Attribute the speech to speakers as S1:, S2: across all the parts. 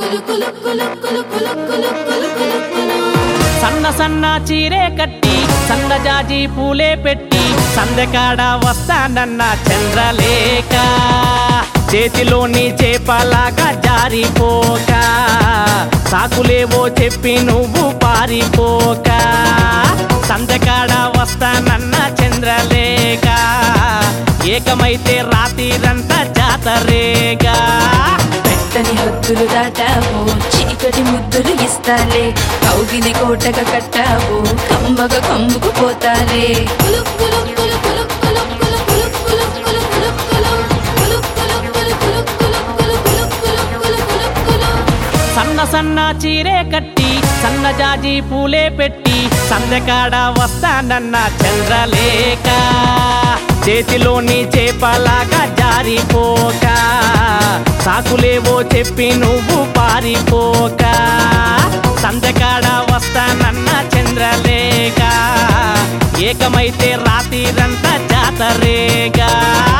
S1: సన్న సన్న చీరే కట్టి సన్న జాజి పూలే పెట్టి సందకాడ వస్తానన్న చంద్రలేఖ చేతిలోని చేపలాగా జారిపోక సాకులేవో చెప్పి నువ్వు పారిపోక సందకాడ వస్తానన్న చంద్రలేఖ ఏకమైతే రాత్రిరంతా జాతరేగా
S2: పెట్టని హద్దులు దాటావు చీకటి ముద్దులు ఇస్తాలే కౌగిలి కోటగా కట్టావు కమ్మగ కమ్ముకు పోతాలే
S1: సన్న సన్న చీరే కట్టి సన్న జాజి పూలే పెట్టి సందకాడ వస్తానన్న చంద్రలేఖ చేతిలోని చేపలాగా జారిపోక సాకులేవో చెప్పి నువ్వు పారిపోక సందకాడ వస్తానన్న చంద్రలేఖ ఏకమైతే రాత్రిరంతా జాతరేగా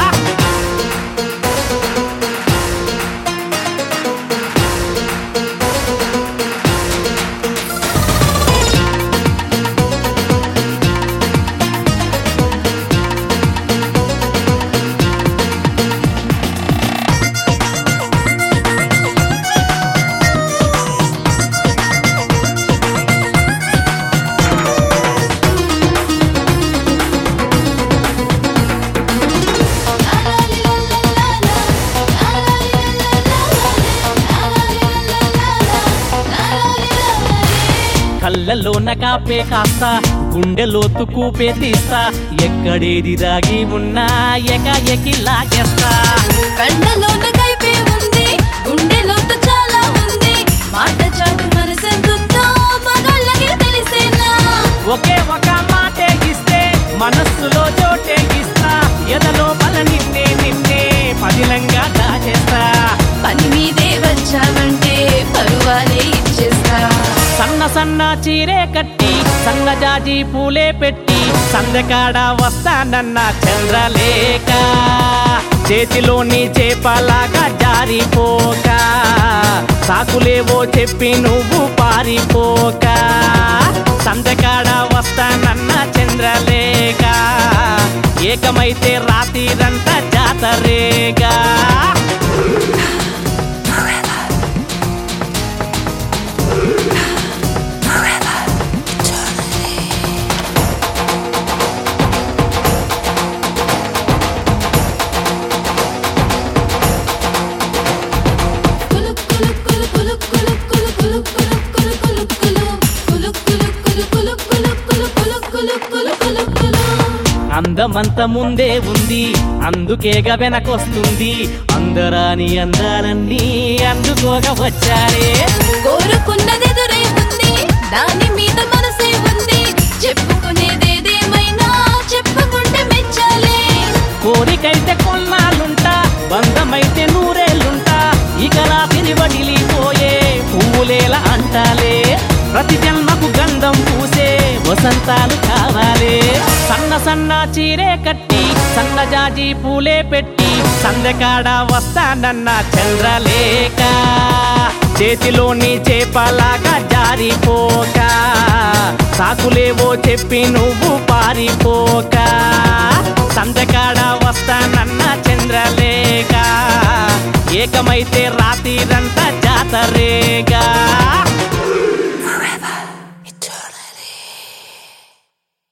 S1: కళ్ళలోన కాపే కాస్త గుండెలోతు కూపే తీస్తా ఎక్కడేది దాగి ఉన్నా ఎకాఎకి లాగేస్తా
S2: కళ్ళలోన కైపే ఉంది గుండెలోత చాలా ఉంది మాట చాటు మనసెంతుందో మగాళ్ళకి తెలిసేనా
S1: ఒకే ఒక మాటే ఇస్తే మనస్సులో చోటే ఇస్తా ఎదలో బల నిన్నే నిన్నే పదిలంగా దాచేస్తా
S2: పని మీదే వచ్చావంటే పరువాలే ఇచ్చేస్తా
S1: సన్న సన్న చీరే కట్టి సన్న జాజి పూలే పెట్టి సందకాడ వస్తానన్న చంద్రలేఖ చేతిలోని చేపలాగా జారిపోక సాకులేవో చెప్పి నువ్వు పారిపోక సందకాడ వస్తానన్న చంద్రలేఖ ఏకమైతే రాత్రిరంతా జాతరేగా అందమంత ముందే ఉంది అందుకేగా వెనకొస్తుంది అందరాని అందాలన్నీ అందుకోగా వచ్చారే
S2: కోరుకున్నదెదురై ఉంది దాని మీద మనసే ఉంది చెప్పుకునేదేదేమైనా చెప్పుకుంటే మెచ్చాలే
S1: కోరికైతే కొన్నాళ్ళుంటా బంధమైతే నూరేళ్ళుంటా ఇక రాత్రి వడిలిపోయే పువ్వులేలా అంటాలే ప్రతి జన్మకు గంధం పూసే వసంతాలు కావాలే సన్న సన్న చీరే కట్టి సన్న జాజి పూలే పెట్టి సందకాడ వస్తానన్న చంద్రలేఖ చేతిలోని చేపలాగా జారిపోక సాకులేవో చెప్పి నువ్వు పారిపోక సందకాడ వస్తానన్న చంద్రలేఖ ఏకమైతే రాత్రిరంతా జాతరేగా